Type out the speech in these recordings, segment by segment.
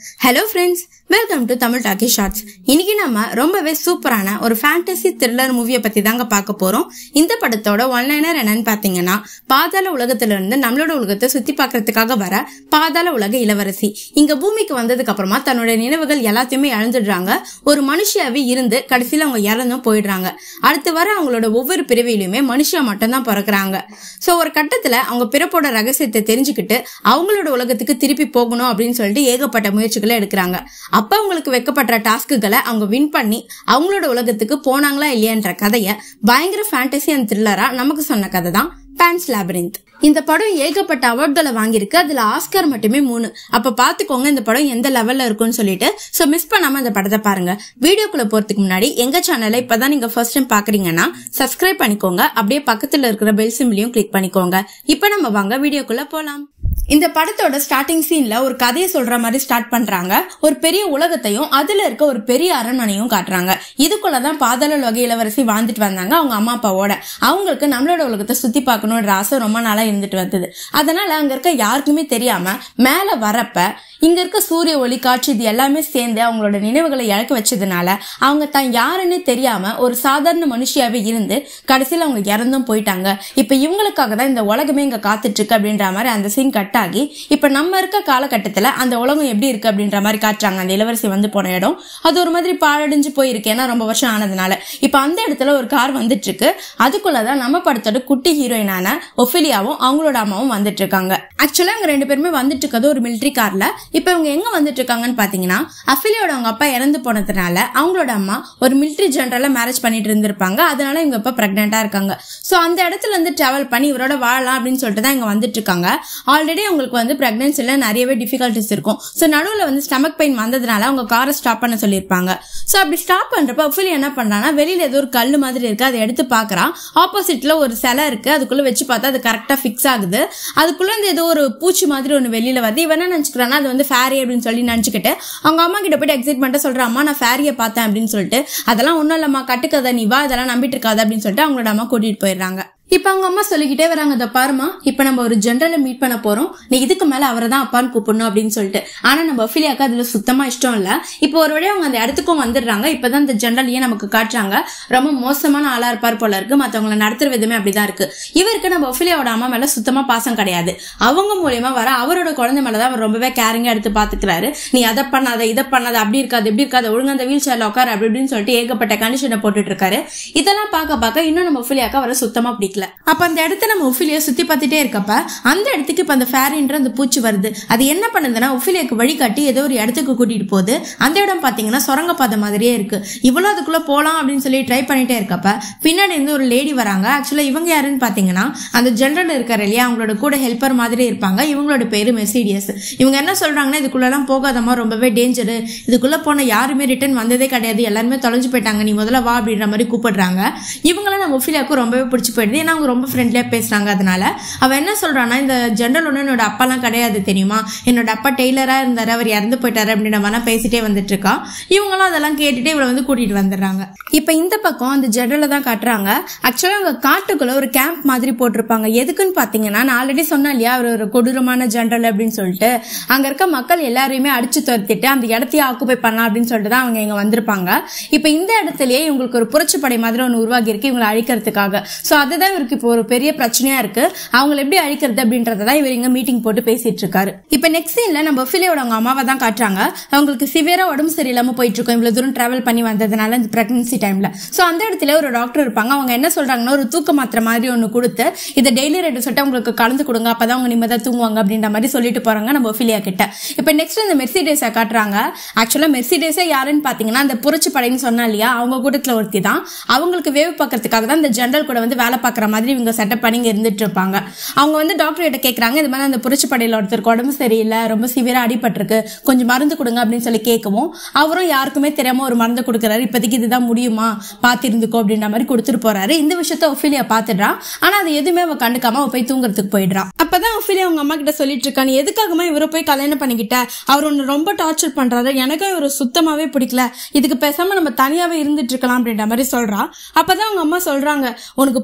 hello friends welcome to Tamil talkie shorts இன்னைக்கு நம்ம ரொம்பவே சூப்பரான ஒரு ஃபேண்டசி த்ரில்லர் மூவியை பத்தி தாங்க பார்க்க போறோம் இந்த படத்தோட ஒன்லைனர் என்னன்னு பாத்தீங்கன்னா பாதாள உலகத்துல இருந்து நம்மளோட உலகத்தை சுத்தி பார்க்கறதுக்காக வர பாதாள உலக இளவரசி இங்க பூமிக்கு வந்ததுக்கு அப்புறமா தன்னோட நினைவுகள் எல்லாத்தையுமே இழந்துடுறாங்க ஒரு மனுஷியாவே இருந்து கடைசியில அவங்க இறந்தும் போயிடுறாங்க அடுத்து வர அவங்களோட ஒவ்வொரு பிறவியிலுமே மனுஷியா மட்டும்தான் பிறக்குறாங்க சோ ஒரு கட்டத்துல அவங்க பிறப்போட ரகசியத்தை தெரிஞ்சுக்கிட்டு அவங்களோட உலகத்துக்கு திருப்பி போகணும் அப்படின்னு சொல்லிட்டு ஏகப்பட்ட முயற்சிகளை எடுக்கிறாங்க அப்ப அவங்களுக்கு வைக்கப்பட்ட டாஸ்க்குகளை அவங்க வின் பண்ணி அவங்களோட உலகத்துக்கு போனாங்களா இல்லையான்ற கதையை பயங்கர ஃபேண்டசி அண்ட் த்ரில்லரா நமக்கு சொன்ன கதை தான் பேன்ஸ் லேபரிந்த் இந்த படம் ஏகப்பட்ட அவார்ட்களை வாங்கியிருக்கு அதுல ஆஸ்கர் மட்டுமே மூணு அப்ப பாத்துக்கோங்க இந்த படம் எந்த லெவல்ல இருக்கும்னு சொல்லிட்டு சோ மிஸ் பண்ணாம இந்த படத்தை பாருங்க வீடியோக்குள்ள போறதுக்கு முன்னாடி எங்க சேனலை இப்பதான் நீங்க ஃபர்ஸ்ட் டைம் பாக்குறீங்கன்னா சப்ஸ்கிரைப் பண்ணிக்கோங்க அப்படியே பக்கத்துல இருக்கிற பெல் சிம்பிளையும் கிளிக் பண்ணிக்கோங்க இப்ப நம்ம வாங்க வீடியோக்குள்ள போலாம் இந்த படத்தோட ஸ்டார்டிங் சீன்ல ஒரு கதையை சொல்ற மாதிரி ஸ்டார்ட் பண்றாங்க ஒரு பெரிய உலகத்தையும் அதுல இருக்க ஒரு பெரிய அரண்மனையும் காட்டுறாங்க இதுக்குள்ளதான் பாதாள உலக இளவரசி வாழ்ந்துட்டு வந்தாங்க அவங்க அம்மா அப்பாவோட அவங்களுக்கு நம்மளோட உலகத்தை சுத்தி பார்க்கணுன்ற ஆசை ரொம்ப நாளா இருந்துட்டு வந்தது அதனால அங்க இருக்க யாருக்குமே தெரியாம மேல வரப்ப இங்க இருக்க சூரிய ஒளி காட்சி இது எல்லாமே சேர்ந்து அவங்களோட நினைவுகளை இழக்க வச்சதுனால அவங்க தான் யாருன்னு தெரியாம ஒரு சாதாரண மனுஷியாவே இருந்து கடைசியில அவங்க இறந்தும் போயிட்டாங்க இப்ப இவங்களுக்காக தான் இந்த உலகமே இங்க காத்துட்டு இருக்கு அப்படின்ற மாதிரி அந்த சீன் கட் ஆகி இப்ப நம்ம இருக்க காலகட்டத்துல அந்த உலகம் எப்படி இருக்கு அப்படின்ற மாதிரி காட்டுறாங்க அந்த இளவரசி வந்து போன இடம் அது ஒரு மாதிரி பாழடைஞ்சு போயிருக்கு ஏன்னா ரொம்ப வருஷம் ஆனதுனால இப்ப அந்த இடத்துல ஒரு கார் வந்துட்டு இருக்கு அதுக்குள்ளதான் நம்ம படத்தோட குட்டி ஹீரோயினான ஒஃபிலியாவும் அவங்களோட அம்மாவும் வந்துட்டு இருக்காங்க ஆக்சுவலா அவங்க ரெண்டு பேருமே வந்துட்டு இருக்கிறது ஒரு மிலிட்ரி கார்ல இப்ப இவங்க எங்க வந்துட்டு இருக்காங்கன்னு பாத்தீங்கன்னா அஃபிலியோட அவங்க அப்பா இறந்து போனதுனால அவங்களோட அம்மா ஒரு மிலிட்ரி ஜெனரலா மேரேஜ் பண்ணிட்டு இருந்திருப்பாங்க அதனால இவங்க இப்ப பிரெக்னெண்டா இருக்காங்க சோ அந்த இடத்துல இருந்து டிராவல் பண்ணி இவரோட வாழலாம் அப்படின்னு சொல்லிட்டு தான் இங்க வந்துட்டு இருக்காங்க ஆல்ரெடி அவங்களுக்கு வந்து பிரெக்னன்சில நிறையவே டிஃபிகல்ட்டிஸ் இருக்கும் ஸோ நடுவில் வந்து ஸ்டமக் பெயின் வந்ததுனால அவங்க காரை ஸ்டாப் பண்ண சொல்லியிருப்பாங்க ஸோ அப்படி ஸ்டாப் பண்றப்ப அஃபிலி என்ன பண்றான்னா வெளியில ஏதோ ஒரு கல் மாதிரி இருக்கு அதை எடுத்து பார்க்கறான் ஆப்போசிட்ல ஒரு சிலை இருக்கு அதுக்குள்ள வச்சு பார்த்தா அது கரெக்டா ஃபிக்ஸ் ஆகுது அதுக்குள்ள இருந்து ஏதோ ஒரு பூச்சி மாதிரி ஒன்று வெளியில வருது இவன் என்ன நினைச்சுக்கிறான்னா அது வந்து ஃபேரி அப்படின்னு சொல்லி நினைச்சுக்கிட்டு அவங்க அம்மா கிட்ட போயிட்டு எக்ஸைட்மெண்ட்டாக சொல்ற அம்மா நான் ஃபேரியை பார்த்தேன் அப்படின்னு சொல்லிட்டு அதெல்லாம் ஒன்றும் இல்லம்மா கட்டுக்கதை நீ வா இதெல்லாம் நம்பிட்டு இருக்காது அப்படின்னு சொல்லிட்டு அவங்களோட அம்மா கூட்டிட்டு போயிடுறாங்க இப்ப அவங்க அம்மா சொல்லிக்கிட்டே வராங்க இதை பாருமா இப்ப நம்ம ஒரு ஜென்ரலை மீட் பண்ண போறோம் நீ இதுக்கு மேல அவரை தான் அப்பான்னு கூப்பிடணும் அப்படின்னு சொல்லிட்டு ஆனா நம்ம அஃபிலியாக்கு அதுல சுத்தமா இஷ்டம் இல்ல இப்போ ஒரு வழியா அவங்க அந்த இடத்துக்கும் வந்துடுறாங்க இப்பதான் இந்த ஜென்ரலையே நமக்கு காட்டுறாங்க ரொம்ப மோசமான ஆளா இருப்பார் போல இருக்கு மத்தவங்களை நடத்துற விதமே அப்படிதான் இருக்கு இவருக்கு நம்ம அஃபிலியாவோட அம்மா மேல சுத்தமா பாசம் கிடையாது அவங்க மூலியமா வர அவரோட குழந்தை மேலதான் அவர் ரொம்பவே கேரிங்கா எடுத்து பாத்துக்கிறாரு நீ அதை பண்ணாத இதை பண்ணாத அப்படி இருக்காது இப்படி இருக்காது ஒழுங்கா அந்த வீல் சேர்ல உட்காரு அப்படி இப்படின்னு சொல்லிட்டு ஏகப்பட்ட கண்டிஷனை போட்டுட்டு இருக்காரு இதெல்லாம் பார்க்க பார்க்க இன்னும் நம்ம அஃபிலியாக்கு அவரை சுத்தமா பிடிக்கல அப்ப அந்த இடத்த நம்ம ஒஃபிலியா சுத்தி பார்த்துட்டே இருக்கப்ப அந்த இடத்துக்கு இப்ப அந்த ஃபேரின்ற அந்த பூச்சி வருது அது என்ன பண்ணுதுன்னா ஒஃபிலியாக்கு வழிகாட்டி ஏதோ ஒரு இடத்துக்கு கூட்டிட்டு போகுது அந்த இடம் பாத்தீங்கன்னா சுரங்கப்பாதை மாதிரியே இருக்கு இவ்வளவு அதுக்குள்ள போலாம் அப்படின்னு சொல்லி ட்ரை பண்ணிட்டே இருக்கப்ப பின்னாடி இருந்து ஒரு லேடி வராங்க ஆக்சுவலா இவங்க யாருன்னு பாத்தீங்கன்னா அந்த ஜென்ரல் இருக்காரு இல்லையா அவங்களோட கூட ஹெல்ப்பர் மாதிரி இருப்பாங்க இவங்களோட பேரு மெசீடியஸ் இவங்க என்ன சொல்றாங்கன்னா இதுக்குள்ளெல்லாம் போகாதமா ரொம்பவே டேஞ்சரு இதுக்குள்ள போன யாருமே ரிட்டர்ன் வந்ததே கிடையாது எல்லாருமே தொலைஞ்சு போயிட்டாங்க நீ முதல்ல வா அப்படின்ற மாதிரி கூப்பிடுறாங்க இவங்களாம் நம்ம ஒஃபிலியாவுக்கு ரொம்பவே பிடிச்சி போயிடுது ஏன்னா அவங்க ரொம்ப ஃப்ரெண்ட்லியாக பேசுகிறாங்க அதனால அவன் என்ன சொல்கிறான்னா இந்த ஜென்ரல் ஒன்று என்னோட அப்பாலாம் கிடையாது தெரியுமா என்னோட அப்பா டெய்லராக இருந்தார் அவர் இறந்து போயிட்டாரு அப்படின்ற மாதிரி பேசிட்டே வந்துட்டு இருக்கா இவங்களும் அதெல்லாம் கேட்டுட்டு இவளை வந்து கூட்டிட்டு வந்துடுறாங்க இப்போ இந்த பக்கம் அந்த ஜென்ரலை தான் காட்டுறாங்க ஆக்சுவலாக அவங்க காட்டுக்குள்ள ஒரு கேம்ப் மாதிரி போட்டிருப்பாங்க எதுக்குன்னு பார்த்தீங்கன்னா நான் ஆல்ரெடி சொன்னேன் இல்லையா அவர் ஒரு கொடூரமான ஜென்ரல் அப்படின்னு சொல்லிட்டு அங்கே இருக்க மக்கள் எல்லாரையுமே அடிச்சு துரத்திட்டு அந்த இடத்தையே ஆக்குபை பண்ணலாம் அப்படின்னு சொல்லிட்டு தான் அவங்க இங்கே வந்திருப்பாங்க இப்போ இந்த இடத்துலயே இவங்களுக்கு ஒரு புரட்சிப்படை மாதிரி ஒன்று உருவாகி இருக்கு இவங்களை அழிக்கிறதுக்காக ஸோ அதுதான் இவருக்கு இப்போ ஒரு பெரிய பிரச்சனையா இருக்கு அவங்களை எப்படி அழிக்கிறது அப்படின்றத தான் இவர் இங்க மீட்டிங் போட்டு பேசிட்டு இருக்காரு இப்போ நெக்ஸ்ட் சீன்ல நம்ம ஃபிலியோட அவங்க அம்மாவை தான் காட்டுறாங்க அவங்களுக்கு சிவியரா உடம்பு சரியில்லாம போயிட்டு இருக்கோம் இவ்வளவு தூரம் டிராவல் பண்ணி வந்ததுனால இந்த பிரெக்னன்சி டைம்ல ஸோ அந்த இடத்துல ஒரு டாக்டர் இருப்பாங்க அவங்க என்ன சொல்றாங்கன்னா ஒரு தூக்க மாத்திரை மாதிரி ஒன்று கொடுத்து இதை டெய்லி ரெண்டு சொல்லிட்டு அவங்களுக்கு கலந்து கொடுங்க அப்பதான் அவங்க நிம்மதியா தூங்குவாங்க அப்படின்ற மாதிரி சொல்லிட்டு போறாங்க நம்ம ஒஃபிலியா கிட்ட இப்போ நெக்ஸ்ட் இந்த மெர்சிடேஸை காட்டுறாங்க ஆக்சுவலா மெர்சிடேஸே யாருன்னு பாத்தீங்கன்னா அந்த புரட்சி படைன்னு சொன்னா இல்லையா அவங்க கூட்டத்துல ஒருத்தி தான் அவங்களுக்கு வேவு பார்க்கறதுக்காக தான் இந்த ஜென்ரல் கூட வந்து வேலை பார்க்குற மாதிரி இவங்க செட்டப் பண்ணி இங்க இருந்துட்டு இருப்பாங்க அவங்க வந்து டாக்டர் கிட்ட கேட்குறாங்க இது மாதிரி அந்த புரட்சி படையில ஒருத்தருக்கு உடம்பு சரியில்லை ரொம்ப சிவியரா அடிபட்டிருக்கு கொஞ்சம் மருந்து கொடுங்க அப்படின்னு சொல்லி கேட்கவும் அவரும் யாருக்குமே தெரியாம ஒரு மருந்து கொடுக்குறாரு இப்போதைக்கு இதுதான் முடியுமா பார்த்திருந்துக்கோ அப்படின்ற மாதிரி கொடுத்துட்டு போறாரு இந்த விஷயத்த ஒஃபிலியா பார்த்துடுறா ஆனா அது எதுவுமே அவ கண்டுக்காம அவ போய் தூங்குறதுக்கு போயிடுறான் அப்பதான் ஒஃபிலியா அவங்க அம்மா கிட்ட சொல்லிட்டு இருக்கா நீ எதுக்காகமா இவரை போய் கல்யாணம் பண்ணிக்கிட்ட அவர் ஒன்று ரொம்ப டார்ச்சர் பண்றாரு எனக்கும் இவர் சுத்தமாவே பிடிக்கல இதுக்கு பேசாம நம்ம தனியாவே இருந்துட்டு இருக்கலாம் அப்படின்ற மாதிரி சொல்றா அப்பதான் அவங்க அம்மா சொல்றாங்க உனக்கு புரியாதுமா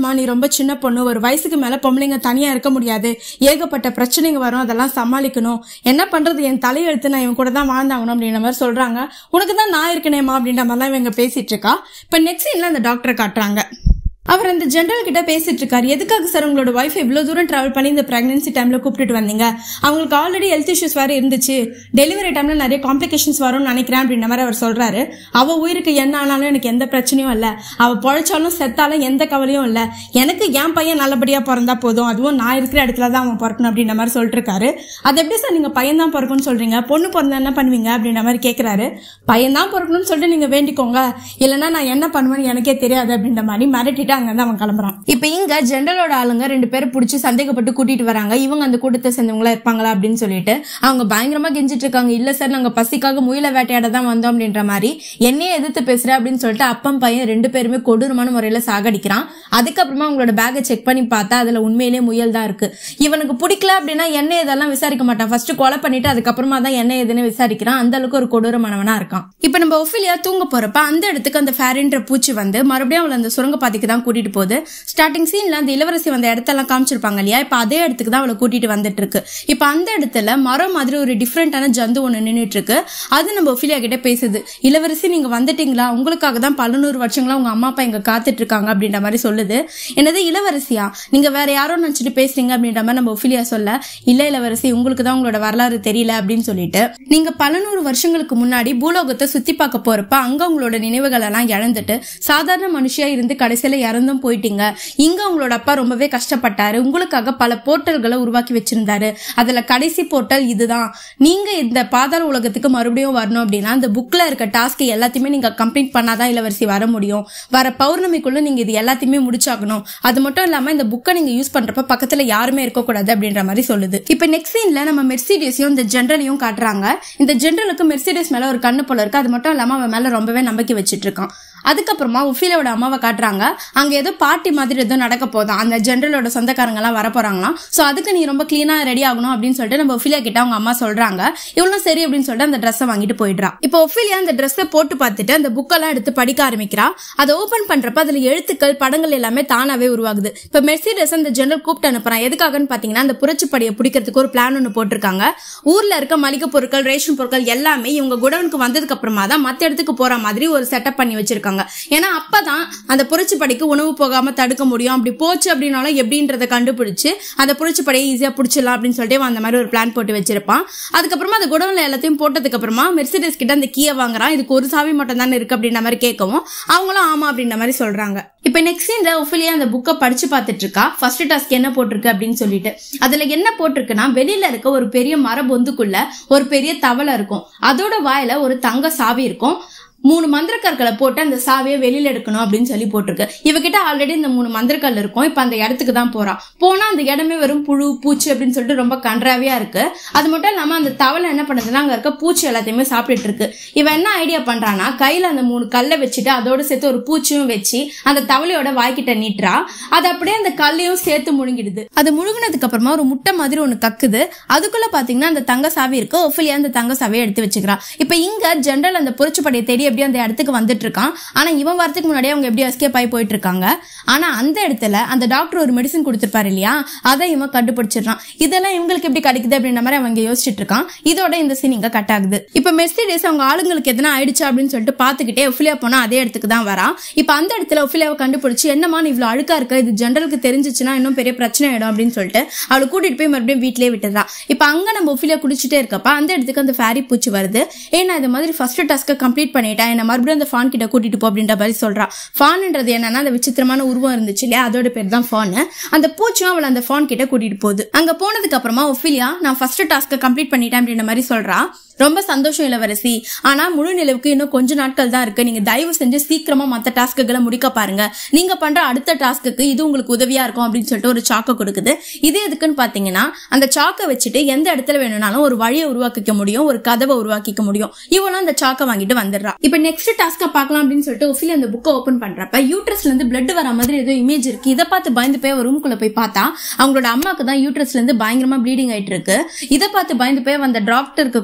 முடியாதுமா நீ ரொம்ப சின்ன பொண்ணு ஒரு வயசுக்கு மேல பொம்பளைங்க தனியா இருக்க முடியாது ஏகப்பட்ட பிரச்சனைங்க வரும் அதெல்லாம் சமாளிக்கணும் என்ன பண்றது என் தலையெழுத்து நான் இவன் கூட தான் வாழ்ந்தாகணும் அப்படின்ற மாதிரி சொல்றாங்க உனக்கு தான் நான் இருக்கனேமா அப்படின்ற மாதிரிலாம் இவங்க பேசிட்டு இருக்கா இப்ப நெக்ஸ்ட் சீன்ல அந்த டாக்டரை காட்டுறாங்க அவர் அந்த ஜெனரல் கிட்ட பேசிட்டு இருக்காரு எதுக்காக சார் உங்களோட ஒய்ஃப் இவ்வளவு தூரம் டிராவல் பண்ணி இந்த பிரெக்னன்சி டைம்ல கூப்பிட்டுட்டு வந்தீங்க அவங்களுக்கு ஆல்ரெடி ஹெல்த் இஷ்யூஸ் வேற இருந்துச்சு டெலிவரி டைம்ல நிறைய காம்ப்ளிகேஷன்ஸ் வரும்னு நினைக்கிறேன் அப்படின்ற மாதிரி அவர் சொல்றாரு அவ உயிருக்கு என்ன ஆனாலும் எனக்கு எந்த பிரச்சனையும் இல்ல அவ பொழைச்சாலும் செத்தாலும் எந்த கவலையும் இல்ல எனக்கு என் பையன் நல்லபடியா பிறந்தா போதும் அதுவும் நான் இருக்கிற இடத்துல தான் அவன் பிறக்கணும் அப்படின்ற மாதிரி சொல்லிட்டு இருக்காரு அது எப்படி சார் நீங்க பையன் தான் பிறக்கணும்னு சொல்றீங்க பொண்ணு பிறந்தா என்ன பண்ணுவீங்க அப்படின்ற மாதிரி கேக்குறாரு பையன் தான் பிறக்கணும்னு சொல்லிட்டு நீங்க வேண்டிக்கோங்க இல்லைன்னா நான் என்ன பண்ணுவேன்னு எனக்கே தெரியாது அப்படின்ற மாதிரி மிரட்டிட்டு அங்க இருந்து அவன் கிளம்புறான் இப்ப இங்க ஜெனரலோட ஆளுங்க ரெண்டு பேரும் பிடிச்சி சந்தேகப்பட்டு கூட்டிட்டு வராங்க இவங்க அந்த கூட்டத்தை சேர்ந்தவங்களா இருப்பாங்களா அப்படின்னு சொல்லிட்டு அவங்க பயங்கரமா கெஞ்சிட்டு இருக்காங்க இல்ல சார் நாங்க பசிக்காக முயல வேட்டையாட தான் வந்தோம் அப்படின்ற மாதிரி என்னையே எதிர்த்து பேசுற அப்படின்னு சொல்லிட்டு அப்பம் பையன் ரெண்டு பேருமே கொடூரமான முறையில சாகடிக்கிறான் அதுக்கப்புறமா அவங்களோட பேக்கை செக் பண்ணி பார்த்தா அதுல உண்மையிலேயே முயல் தான் இருக்கு இவனுக்கு பிடிக்கல அப்படின்னா என்ன இதெல்லாம் விசாரிக்க மாட்டான் ஃபர்ஸ்ட் கொலை பண்ணிட்டு அதுக்கப்புறமா தான் என்ன ஏதுன்னு விசாரிக்கிறான் அந்த அளவுக்கு ஒரு கொடூரமானவனா இருக்கான் இப்ப நம்ம ஒஃபிலியா தூங்க போறப்ப அந்த இடத்துக்கு அந்த ஃபேரின்ற பூச்சி வந்து மறுபடியும் அவளை அந்த சுரங்க பாதைக்கு தான் கூட்டிட்டு போகுது ஸ்டார்டிங் சீன்ல அந்த இளவரசி வந்த இடத்தெல்லாம் காமிச்சிருப்பாங்க இல்லையா இப்ப அதே இடத்துக்கு தான் அவளை கூட்டிட்டு வந்துட்டு இருக்கு இப்ப அந்த இடத்துல மரம் மாதிரி ஒரு டிஃப்ரெண்டான ஜந்து ஒண்ணு நின்னுட்டு இருக்கு அது நம்ம ஒஃபிலியா கிட்ட பேசுது இளவரசி நீங்க வந்துட்டீங்களா உங்களுக்காக தான் பல நூறு வருஷங்களா உங்க அம்மா அப்பா இங்க காத்துட்டு இருக்காங்க அப்படின்ற மாதிரி சொல்லுது என்னது இளவரசியா நீங்க வேற யாரோ நினைச்சிட்டு பேசுறீங்க அப்படின்ற மாதிரி நம்ம ஒஃபிலியா சொல்ல இல்ல இளவரசி உங்களுக்கு தான் உங்களோட வரலாறு தெரியல அப்படின்னு சொல்லிட்டு நீங்க பல நூறு வருஷங்களுக்கு முன்னாடி பூலோகத்தை சுத்தி பார்க்க போறப்ப அங்க உங்களோட நினைவுகள் எல்லாம் இழந்துட்டு சாதாரண மனுஷியா இருந்து கடைசியில இறந்தும் போயிட்டீங்க இங்க உங்களோட அப்பா ரொம்பவே கஷ்டப்பட்டாரு உங்களுக்காக பல போர்ட்டல்களை உருவாக்கி வச்சிருந்தாரு அதுல கடைசி போர்ட்டல் இதுதான் நீங்க இந்த பாதாள உலகத்துக்கு மறுபடியும் வரணும் அப்படின்னா அந்த புக்ல இருக்க டாஸ்க் எல்லாத்தையுமே நீங்க கம்ப்ளீட் பண்ணாதான் இளவரசி வர முடியும் வர பௌர்ணமிக்குள்ள நீங்க இது எல்லாத்தையுமே முடிச்சாகணும் அது மட்டும் இல்லாம இந்த புக்கை நீங்க யூஸ் பண்றப்ப பக்கத்துல யாருமே இருக்கக்கூடாது அப்படின்ற மாதிரி சொல்லுது இப்ப நெக்ஸ்ட் சீன்ல நம்ம மெர்சிடிஸையும் இந்த ஜென்ரலையும் காட்டுறாங்க இந்த ஜென்ரலுக்கு மெர்சிடிஸ் மேல ஒரு கண்ணு போல இருக்கு அது மட்டும் இல்லாம அவன் மேல ரொம்பவே நம்பிக்கை வச்சிட்டு இருக்கான் அதுக்கப்புறமா உஃபிலோட அம்மாவை காட்டுறாங்க அங்க ஏதோ பார்ட்டி மாதிரி ஏதோ நடக்க போதான் அந்த ஜென்ரலோட சொந்தக்காரங்க எல்லாம் வர போறாங்களாம் சோ அதுக்கு நீ ரொம்ப கிளீனா ரெடி ஆகணும் அப்படின்னு சொல்லிட்டு நம்ம ஒஃபிலியா கிட்ட அவங்க அம்மா சொல்றாங்க இவளும் சரி அப்படின்னு சொல்லிட்டு அந்த ட்ரெஸ்ஸை வாங்கிட்டு போயிடுறா இப்போ ஒஃபிலியா அந்த ட்ரெஸ்ஸை போட்டு பார்த்துட்டு அந்த புக்கெல்லாம் எடுத்து படிக்க ஆரம்பிக்கிறா அதை ஓபன் பண்றப்ப அதுல எழுத்துக்கள் படங்கள் எல்லாமே தானாவே உருவாகுது இப்போ மெர்சிடஸ் அந்த ஜெனரல் கூப்பிட்டு அனுப்புறான் எதுக்காகன்னு பாத்தீங்கன்னா அந்த புரட்சிப்படையை பிடிக்கிறதுக்கு ஒரு பிளான் ஒன்று போட்டிருக்காங்க ஊர்ல இருக்க மளிகை பொருட்கள் ரேஷன் பொருட்கள் எல்லாமே இவங்க குடவுனுக்கு வந்ததுக்கு அப்புறமா தான் மத்த இடத்துக்கு போற மாதிரி ஒரு செட்டப் பண்ணி வச்சிருக்காங்க ஏன்னா அப்பதான் அந்த புரட்சிப்படைக்கு உணவு போகாம தடுக்க முடியும் அப்படி போச்சு அப்படின்னாலும் எப்படின்றத கண்டுபிடிச்சு அந்த புரட்சிப்படையை ஈஸியா பிடிச்சிடலாம் அப்படின்னு சொல்லிட்டு அவன் அந்த மாதிரி ஒரு பிளான் போட்டு வச்சிருப்பான் அதுக்கப்புறமா அந்த குடவுன்ல எல்லாத்தையும் போட்டதுக்கு அப்புறமா மெர்சிடஸ் கிட்ட அந்த கீயை வாங்குறான் இதுக்கு ஒரு சாவி மட்டும் தானே இருக்கு அப்படின்ற மாதிரி கேட்கவும் அவங்களும் ஆமா அப்படின்ற மாதிரி சொல்றாங்க இப்ப நெக்ஸ்ட் சீன்ல ஒஃபிலியா அந்த புக்கை படிச்சு பார்த்துட்டு இருக்கா ஃபர்ஸ்ட் டாஸ்க் என்ன போட்டிருக்கு அப்படின்னு சொல்லிட்டு அதுல என்ன போட்டிருக்குன்னா வெளியில இருக்க ஒரு பெரிய மர பொந்துக்குள்ள ஒரு பெரிய தவளை இருக்கும் அதோட வாயில ஒரு தங்க சாவி இருக்கும் மூணு மந்திரக்கற்களை போட்டு அந்த சாவியை வெளியில எடுக்கணும் அப்படின்னு சொல்லி போட்டிருக்கு இவகிட்ட ஆல்ரெடி இந்த மூணு மந்திரக்கல் இருக்கும் இப்ப அந்த இடத்துக்கு தான் போறான் போனா அந்த இடமே வெறும் புழு பூச்சி அப்படின்னு சொல்லிட்டு ரொம்ப கன்றாவியா இருக்கு அது மட்டும் இல்லாம அந்த தவளை என்ன பண்ணுதுன்னா அங்க இருக்க பூச்சி எல்லாத்தையுமே சாப்பிட்டுட்டு இருக்கு இவன் என்ன ஐடியா பண்றான்னா கையில அந்த மூணு கல்லை வச்சுட்டு அதோட சேர்த்து ஒரு பூச்சியும் வச்சு அந்த தவளையோட வாய்க்கிட்ட நீட்டுறா அது அப்படியே அந்த கல்லையும் சேர்த்து முழுங்கிடுது அது முழுங்கினதுக்கு அப்புறமா ஒரு முட்டை மாதிரி ஒண்ணு கக்குது அதுக்குள்ள பாத்தீங்கன்னா அந்த தங்க சாவி இருக்கு ஒஃபிலியா அந்த தங்க சாவியை எடுத்து வச்சுக்கிறா இப்ப இங்க ஜென்ரல் அந்த பொறிச்சுப்படையை தேடி எப்படி அந்த இடத்துக்கு வந்துட்டு இருக்கான் ஆனா இவன் வரதுக்கு முன்னாடியே அவங்க எப்படி எஸ்கேப் ஆகி போயிட்டு இருக்காங்க ஆனா அந்த இடத்துல அந்த டாக்டர் ஒரு மெடிசன் கொடுத்துருப்பாரு இல்லையா அதை இவன் கண்டுபிடிச்சிடுறான் இதெல்லாம் இவங்களுக்கு எப்படி கிடைக்குது அப்படின்ற மாதிரி அவங்க யோசிச்சுட்டு இருக்கான் இதோட இந்த சீன் இங்க கட் ஆகுது இப்ப மெர்சிடேஸ் அவங்க ஆளுங்களுக்கு எதனா ஆயிடுச்சு அப்படின்னு சொல்லிட்டு பாத்துக்கிட்டே ஒஃபிலியா போனா அதே இடத்துக்கு தான் வரா இப்ப அந்த இடத்துல ஒஃபிலியாவை கண்டுபிடிச்சு என்னமா நீ இவ்வளவு அழுக்கா இருக்க இது ஜென்ரலுக்கு தெரிஞ்சிச்சுன்னா இன்னும் பெரிய பிரச்சனை ஆயிடும் அப்படின்னு சொல்லிட்டு அவளை கூட்டிட்டு போய் மறுபடியும் வீட்லயே விட்டுறா இப்ப அங்க நம்ம ஒஃபிலியா குடிச்சிட்டே இருக்கப்ப அந்த இடத்துக்கு அந்த ஃபேரி பூச்சி வருது ஏன்னா இந்த மாதிரி ஃபர்ஸ்ட் டாஸ்க்கை கம்ப்ளீட் பண்ணிட்டேன் என்ன மறுபடியும் அந்த ஃபான் கிட்ட கூட்டிட்டு போ அப்படின்ற மாதிரி சொல்றா ஃபான்ன்றது என்னன்னா அந்த விசித்திரமான உருவம் இருந்துச்சு இல்லையா அதோட பேர் தான் ஃபான் அந்த பூச்சியும் அவளை அந்த ஃபான் கிட்ட கூட்டிட்டு போகுது அங்க போனதுக்கு அப்புறமா ஒஃபிலியா நான் ஃபர்ஸ்ட் டாஸ்க்கை கம்ப்ளீட் பண்ணிட்டேன் அப்படின்ற மாதிரி சொல்றா ரொம்ப சந்தோஷம் இளவரசி ஆனா முழு நிலவுக்கு இன்னும் கொஞ்ச நாட்கள் தான் இருக்கு நீங்க தயவு செஞ்சு சீக்கிரமா மத்த டாஸ்க்குகளை முடிக்க பாருங்க நீங்க பண்ற அடுத்த டாஸ்க்கு இது உங்களுக்கு உதவியா இருக்கும் அப்படின்னு சொல்லிட்டு ஒரு சாக்கை கொடுக்குது இது எதுக்குன்னு பாத்தீங்கன்னா அந்த சாக்கை வச்சுட்டு எந்த இடத்துல வேணும்னாலும் ஒரு வழியை உருவாக்கிக்க முடியும் ஒரு கதவை உருவாக்கிக்க முடியும் இவளும் அந்த சாக்கை வாங்கிட்டு வந்துடுறா இப்ப நெக்ஸ்ட் டாஸ்க்கை பார்க்கலாம் அப்படின்னு சொல்லிட்டு ஒஃபிலி அந்த புக்கை ஓபன் பண்றப்ப யூட்ரஸ்ல இருந்து பிளட் வர மாதிரி ஏதோ இமேஜ் இருக்கு இதை பார்த்து பயந்து போய் ஒரு ரூம்குள்ள போய் பார்த்தா அவங்களோட அம்மாக்கு தான் யூட்ரஸ்ல இருந்து பயங்கரமா ப்ளீடிங் ஆயிட்டு இருக்கு இதை பார்த்து பயந்து போய் அந்த டாக்டருக்கு கால் பண்றா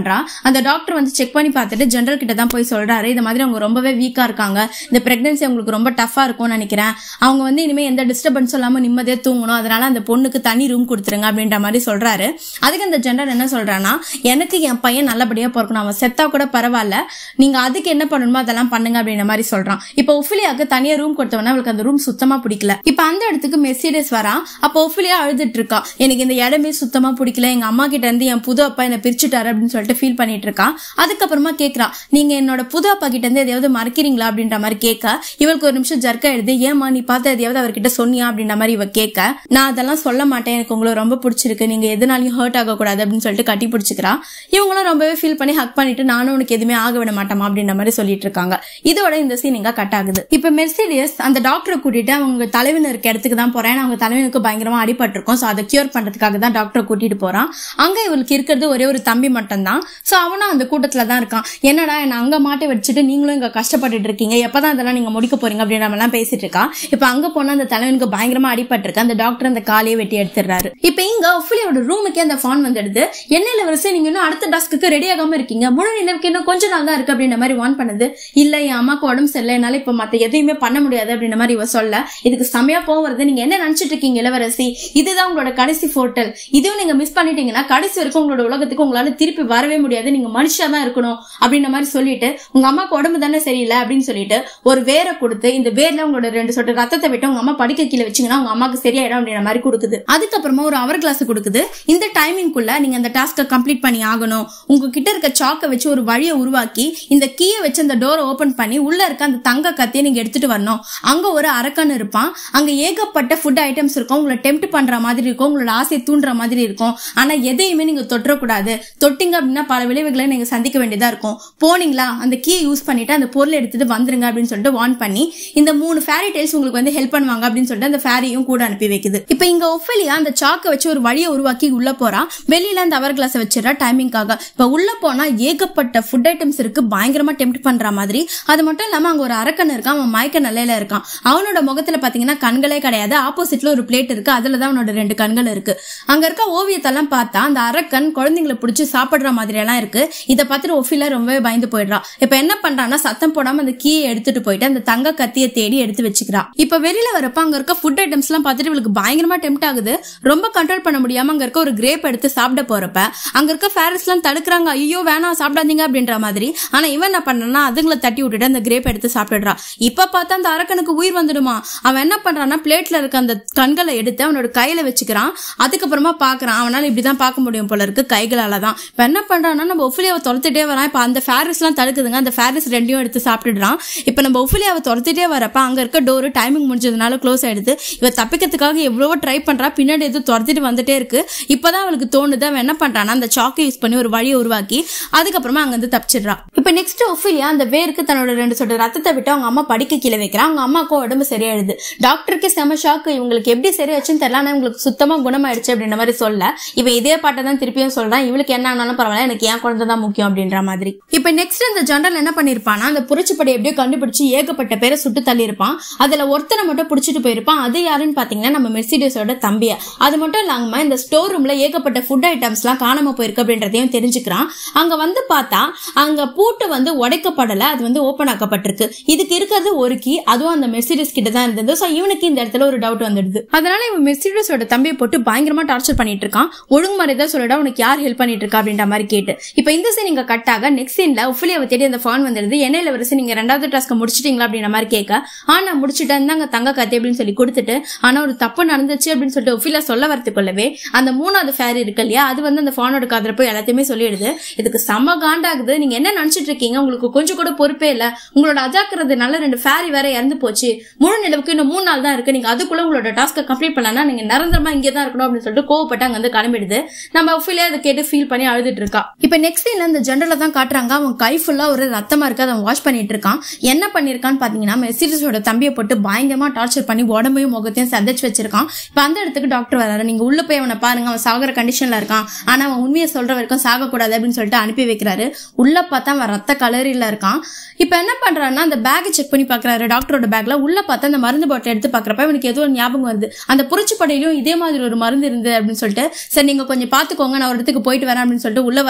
பண்றா அந்த டாக்டர் வந்து செக் பண்ணி பார்த்துட்டு ஜெனரல் கிட்ட தான் போய் சொல்றாரு இந்த மாதிரி அவங்க ரொம்பவே வீக்கா இருக்காங்க இந்த பிரெக்னன்சி அவங்களுக்கு ரொம்ப டஃபா இருக்கும்னு நினைக்கிறேன் அவங்க வந்து இனிமே எந்த டிஸ்டர்பன்ஸும் இல்லாம நிம்மதியா தூங்கணும் அதனால அந்த பொண்ணுக்கு தனி ரூம் கொடுத்துருங்க அப்படின்ற மாதிரி சொல்றாரு அதுக்கு அந்த ஜெனரல் என்ன சொல்றான்னா எனக்கு என் பையன் நல்லபடியா பிறக்கணும் அவன் செத்தா கூட பரவாயில்ல நீங்க அதுக்கு என்ன பண்ணணுமோ அதெல்லாம் பண்ணுங்க அப்படின்ற மாதிரி சொல்றான் இப்போ ஒஃபிலியாக்கு தனியா ரூம் கொடுத்தவொடனே அவளுக்கு அந்த ரூம் சுத்தமா பிடிக்கல இப்போ அந்த இடத்துக்கு மெர்சிடஸ் வரான் அப்போ ஒஃபிலியா அழுதுட்டு இருக்கா எனக்கு இந்த இடமே சுத்தமா பிடிக்கல எங்க அம்மா கிட்ட இருந்து என் புது அப்பா என்ன பிரிச்சுட்டாரு அப்படின்னு சொல்லிட்டு ஃபீல் பண்ணிட்டு இருக்கான் அதுக்கப்புறமா கேக்குறான் நீங்க என்னோட புது அப்பா கிட்ட இருந்து எதையாவது மறைக்கிறீங்களா அப்படின்ற மாதிரி கேட்க இவளுக்கு ஒரு நிமிஷம் ஜர்க்கா எழுது ஏமா நீ பார்த்த எதையாவது அவர்கிட்ட சொன்னியா அப்படின்ற மாதிரி இவ கேட்க நான் அதெல்லாம் சொல்ல மாட்டேன் எனக்கு உங்களை ரொம்ப பிடிச்சிருக்கு நீங்க எதுனாலையும் ஹர்ட் ஆகக்கூடாது அப்படின்னு சொல்லிட்டு கட்டி பிடிச்சிக்கிறா இவங்களும் ரொம்பவே ஃபீல் பண்ணி ஹக் பண்ணிட்டு நானும் உனக்கு எதுவுமே ஆக விட மாட்டோமா அப்படின்ற மாதிரி சொல்லிட்டு இருக்காங்க இதோட இந்த சீன் இங்க கட் ஆகுது இப்ப மெர்சிடியஸ் அந்த டாக்டரை கூட்டிட்டு அவங்க தலைவன் இருக்க இடத்துக்கு தான் போறேன் அவங்க தலைவனுக்கு பயங்கரமா அடிபட்டிருக்கும் சோ அதை கியூர் பண்றதுக்காக தான் டாக்டரை கூட்டிட்டு போறான் அங்க இவளுக்கு இருக்கிறது ஒரே ஒரு தம்பி மட்டும் தான் சோ அவனும் அந்த கூட்டத்துல தான் இருக்கான் என்னடா என்ன அங்க மாட்டி வச்சுட்டு நீங்களும் இங்க கஷ்டப்பட்டுட்டு இருக்கீங்க எப்பதான் இதெல்லாம் நீங்க முடிக்க போறீங்க அப்படின்ற மாதிரி எல்லாம் பேசிட்டு இருக்கா இப்ப அங்க போனா அந்த தலைவனுக்கு பயங்கரமா அடிபட்டிருக்கு அந்த டாக்டர் அந்த காலையை வெட்டி எடுத்துறாரு இப்ப இங்க ஒஃபிலியோட ரூமுக்கே அந்த ஃபான் வந்துடுது என்ன இளவரசி நீங்க இன்னும் அடுத்த டாஸ்க்கு ரெடி ஆகாம இருக்கீங்க முழு நிலவுக்கு இன்னும் கொஞ்ச நாள் தான் இருக்கு அப்படின்ற மாதிரி வான் பண்ணுது இல்ல என் அம்மாக்கு உடம்பு சரியில்லை என்னால இப்ப மத்த எதையுமே பண்ண முடியாது அப்படின்ற மாதிரி இவ சொல்ல இதுக்கு செமையா கோவம் வருது நீங்க என்ன நினைச்சிட்டு இருக்கீங்க இளவரசி இதுதான் உங்களோட கடைசி போர்ட்டல் இதுவும் நீங்க மிஸ் பண்ணிட்டீங்கன்னா கடைசி வரைக்கும் உங்களோட உலகத்துக்கு உங்களால திருப்பி வரவே முடியாது நீங்க மனுஷா தான் இருக்கணும் அப்படின்ற மாதிரி சொல்லிட்டு உங்க அம்மாக்கு உடம்பு தானே சரியில்லை அப்படின்னு சொல்லிட்டு ஒரு வேரை கொடுத்து இந்த வேர்ல உங்களோட ரெண்டு சொட்டு ரத்தத்தை விட்டு உங்க அம்மா படிக்க கீழே வச்சீங்கன்னா உங்க அம்மாக்கு சரியாயிடும் அப்படின்ற மாதிரி கொடுக்குது அதுக்கப்புறமா ஒரு அவர் கிளாஸ் கொடுக்குது இந்த டைமிங்குள்ள நீங்க அந்த டாஸ்க்கை கம்ப்ளீட் பண்ணி ஆகணும் உங்ககிட்ட இருக்க சாக்கை வச்சு ஒரு வழியை உருவாக்கி இந்த கீயை வச்சு அந்த டோரை ஓபன் பண்ணி உள்ள இருக்க அந்த தங்க கத்தியை நீங்க எடுத்துட்டு வரணும் அங்க ஒரு அரக்கன் இருப்பான் அங்க ஏகப்பட்ட ஃபுட் ஐட்டம்ஸ் இருக்கும் உங்களை டெம்ட் பண்ற மாதிரி இருக்கும் உங்களோட ஆசையை தூண்டுற மாதிரி இருக்கும் ஆனா எதையுமே நீங்க தொற்றக்கூடாது தொட்டிங்க அப்படின்னா பல விளைவுகளை நீங்க சந்திக்க வேண்டியதா இருக்கும் போனீங்களா அந்த கீயை யூஸ் பண்ணிட்டு அந்த பொருளை எடுத்துட்டு வந்துருங்க அப்படின்னு சொல்லிட்டு வார்ன் பண்ணி இந்த மூணு ஃபேரி டெய்ல்ஸ் உங்களுக்கு வந்து ஹெல்ப் பண்ணுவாங்க அப்படின்னு சொல்லிட்டு அந்த ஃபேரியும் கூட அனுப்பி வைக்குது இப்ப இங்க ஒஃபலியா அந்த சாக்கை வச்சு ஒரு வழியை உருவாக்கி உள்ள போறா வெளியில அந்த அவர் கிளாஸ் வச்சிடறா டைமிங்காக இப்ப உள்ள போனா ஏகப்பட்ட ஃபுட் ஐட்டம்ஸ் இருக்கு பயங்கரமா டெம்ட் பண்ற மாதிரி அது மட்டும் இல்லாம அங்க ஒரு அரக்கன் இருக்கான் அவன் மயக்க நிலையில இருக்கான் அவனோட முகத்துல பாத்தீங்கன்னா கண்களே கிடையாது ஆப்போசிட்ல ஒரு பிளேட் இருக்கு அதுலதான் அவனோட ரெண்டு கண்கள் இருக்கு அங்க இருக்க ஓவியத்தெல்லாம் பார்த்தா அந்த அரக்கன் குழந்தைங்களை பிடிச்சி சாப்பிடுற மாதிரி எல்லாம் இருக்கு இதை பார்த்துட்டு ஒஃபில ரொம்பவே பயந்து போயிடுறா இப்ப என்ன பண்றான்னா சத்தம் போடாம அந்த கீயை எடுத்துட்டு போயிட்டு அந்த தங்க கத்தியை தேடி எடுத்து வச்சுக்கிறா இப்ப வெளியில வரப்ப அங்க இருக்க ஃபுட் ஐட்டம்ஸ் எல்லாம் பார்த்துட்டு இவளுக்கு பயங்கரமா டெம்ட் ஆகுது ரொம்ப கண்ட்ரோல் பண்ண முடியாம அங்க இருக்க ஒரு கிரேப் எடுத்து சாப்பிட போறப்ப அங்க இருக்க ஃபேரஸ் எல்லாம் தடுக்கிறாங்க ஐயோ வேணாம் சாப்பிடாதீங்க அப்படின்ற மாதிரி ஆனா இவன் என்ன பண்ணனா அதுங்களை தட்டி விட்டுட்டு அந்த கிரேப் எடுத்து சாப்பிடுறா இப்ப பார்த்தா அந்த அரக்கனுக்கு உயிர் வந்துடுமா அவன் என்ன பண்றான்னா பிளேட்ல இருக்க அந்த கண்களை எடுத்து அவனோட கையில வச்சுக்கிறான் அதுக்கப்புறமா பாக்குறான் அவனால இப்படிதான் பார்க்க முடியும் போல இருக்கு கைகளால தான் இப்ப என்ன பண்றான்னா நம்ம ஒஃபிலியாவை துரத்துட்டே வரான் இப்ப அந்த ஃபேரிஸ் எல்லாம் தடுக்குதுங்க அந்த ஃபேரிஸ் ரெண்டையும் எடுத்து சாப்பிட்டுடுறான் இப்ப நம்ம ஒஃபிலியாவை துரத்துட்டே வரப்ப அங்க இருக்க டோரு டைமிங் முடிஞ்சதுனால க்ளோஸ் ஆயிடுது இவ தப்பிக்கிறதுக்காக எவ்வளவோ ட்ரை பண்றா பின்னாடி எது துரத்திட்டு வந்துட்டே இருக்கு இப்பதான் அவளுக்கு தோணுது அவன் என்ன பண்றான்னா அந்த சாக்கை யூஸ் பண்ணி ஒரு வழியை உருவாக்கி அதுக்கப்புறமா அங்க இருந்து தப்பிச்சிடுறா இப்ப நெக்ஸ்ட் ஒஃபிலியா அந்த வேருக்கு தன்னோட ரெண்டு சொட்டு ரத்தத்தை விட்டு அவங்க அம்மா படிக்க கீழே வைக்கிறான் அவங்க அம்மாக்கும் உடம்பு சரியாயிடுது டாக்டருக்கு செம ஷாக்கு இவங்களுக்கு எப்படி சரியாச்சுன்னு தெரியல ஆனா இவங்களுக்கு சுத்தமா குணமாயிடுச்சு அப்படின்ற மாதிரி சொல்ல இப்ப இதே பாட்டை தான் திருப்பியும் சொல்றான் இவளுக்கு என்ன ஆனாலும் பரவாயில்ல எனக்கு என் குழந்தை தான் முக்கியம் அப்படின்ற மாதிரி இப்ப நெக்ஸ்ட் இந்த ஜெனரல் என்ன பண்ணிருப்பானா அந்த புரட்சிப்படை எப்படியோ கண்டுபிடிச்சு ஏகப்பட்ட பேரை சுட்டு தள்ளியிருப்பான் அதுல ஒருத்தனை மட்டும் பிடிச்சிட்டு போயிருப்பான் அது யாருன்னு பாத்தீங்கன்னா நம்ம மெர்சிடிஸோட தம்பிய அது மட்டும் இல்லாம இந்த ஸ்டோர் ரூம்ல ஏகப்பட்ட ஃபுட் ஐட்டம்ஸ் எல்லாம் காணாம போயிருக்கு அப்படின்றதையும் தெரிஞ்சுக்கிறான் அங்க வந்து பார்த்தா அங்க பூட்டு வந்து உடைக்கப்படல அது வந்து ஓபன் ஆக்கப்பட்டிருக்கு இதுக்கு இருக்கிறது ஒரு கீ அதுவும் அந்த மெர்சிடிஸ் கிட்ட தான் இருந்தது சோ இவனுக்கு இந்த இடத்துல ஒரு டவுட் வந்துடுது அதனால இவன் மெர்சிடிஸோட தம்பியை போட்டு பயங்கரமா டார்ச்சர் பண்ணிட்டு இருக்கான் ஒழுங்குமுறை தான் சொல்லிடா உனக்கு யார் ஹெல்ப் பண்ணிட்டு இருக்கா அப்படின்ற மாதிரி கேட்டு இப்போ இந்த சீன் இங்க கட் ஆக நெக்ஸ்ட் சீன்ல உஃபிலியாவை தேடி அந்த ஃபோன் வந்துடுது என்ன இளவரசி நீங்க ரெண்டாவது டாஸ்க் முடிச்சிட்டீங்களா அப்படின்ற மாதிரி கேட்க ஆ நான் முடிச்சிட்டேன் தாங்க தங்க கத்தி அப்படின்னு சொல்லி கொடுத்துட்டு ஆனா ஒரு தப்பு நடந்துச்சு அப்படின்னு சொல்லிட்டு ஒஃபிலியா சொல்ல வரத்துக்குள்ளவே அந்த மூணாவது ஃபேர் இருக்கு இல்லையா அது வந்து அந்த ஃபோனோட காதுல போய் எல்லாத்தையுமே சொல்லிடுது இதுக்கு செம்ம காண்டாகுது நீங்க என்ன நினைச்சிட்டு இருக்கீங்க உங்களுக்கு கொஞ்சம் கூட பொறுப்பே இல்ல உங்களோட அஜாக்கிரதுனால ரெண்டு ஃபேரி வேற இறந்து போச்சு முழு நிலவுக்கு இன்னும் மூணு நாள் தான் இருக்கு நீங்க அதுக்குள்ள உங்களோட டாஸ்க்கை கம்ப்ளீட் பண்ணலாம் நீங்க நிரந்தரமா இங்கே தான் இருக்கணும் அப்படின்னு சொல்லிட்டு கோவப்பட்டு அங்க வந்து கிளம்பிடுது நம்ம ஒஃபிலியா அதை கேட்டு ஃபீல் பண்ணி அழுதுட்டு இருக்கா இப்ப நெக்ஸ்ட் சீன்ல இந்த ஜென்ரல தான் காட்டுறாங்க அவன் கை ஃபுல்லா ஒரு ரத்தமா இருக்கு அதை வாஷ் பண்ணிட்டு இருக்கான் என்ன பண்ணிருக்கான்னு பாத்தீங்கன்னா மெர்சிடிஸோட தம்பியை போட்டு பயங்கரமா டார்ச்சர் பண்ணி உடம்பையும் முகத்தையும் சதைச்சு வச்சிருக்கான் இப்ப அந்த இடத்துக்கு டாக்டர் வராரு நீங்க உள்ள போய் அவனை பாருங்க அவன் சாகுற கண்டிஷன்ல இருக்கான் ஆனா அவன் உண்மையை சொல்ற வரைக்கும் சாகக்கூடாது அப்படின்னு சொல்லிட்டு அனுப்பி வைக்கிறாரு உள்ள பார்த்தா அவன் ரத்த கலரில இருக்கான் இப்ப என்ன பண்றான்னா அந்த பேக் செக் பண்ணி பாக்குறாரு டாக்டரோட பேக்ல உள்ள பார்த்தா அந்த மருந்து பாட்டில் எடுத்து பாக்குறப்ப இவனுக்கு ஏதோ ஒரு ஞாபகம் வருது அந்த புரட்சி படையிலும் இதே மாதிரி ஒரு மருந்து இருந்தது அப்படின்னு சொல்லிட்டு சரி நீங்க கொஞ்சம் பாத்துக்கோங்க நான் ஒரு இடத்துக்கு போயிட்டு வரேன் அப்படின்னு சொல்லிட்டு உள்ள வர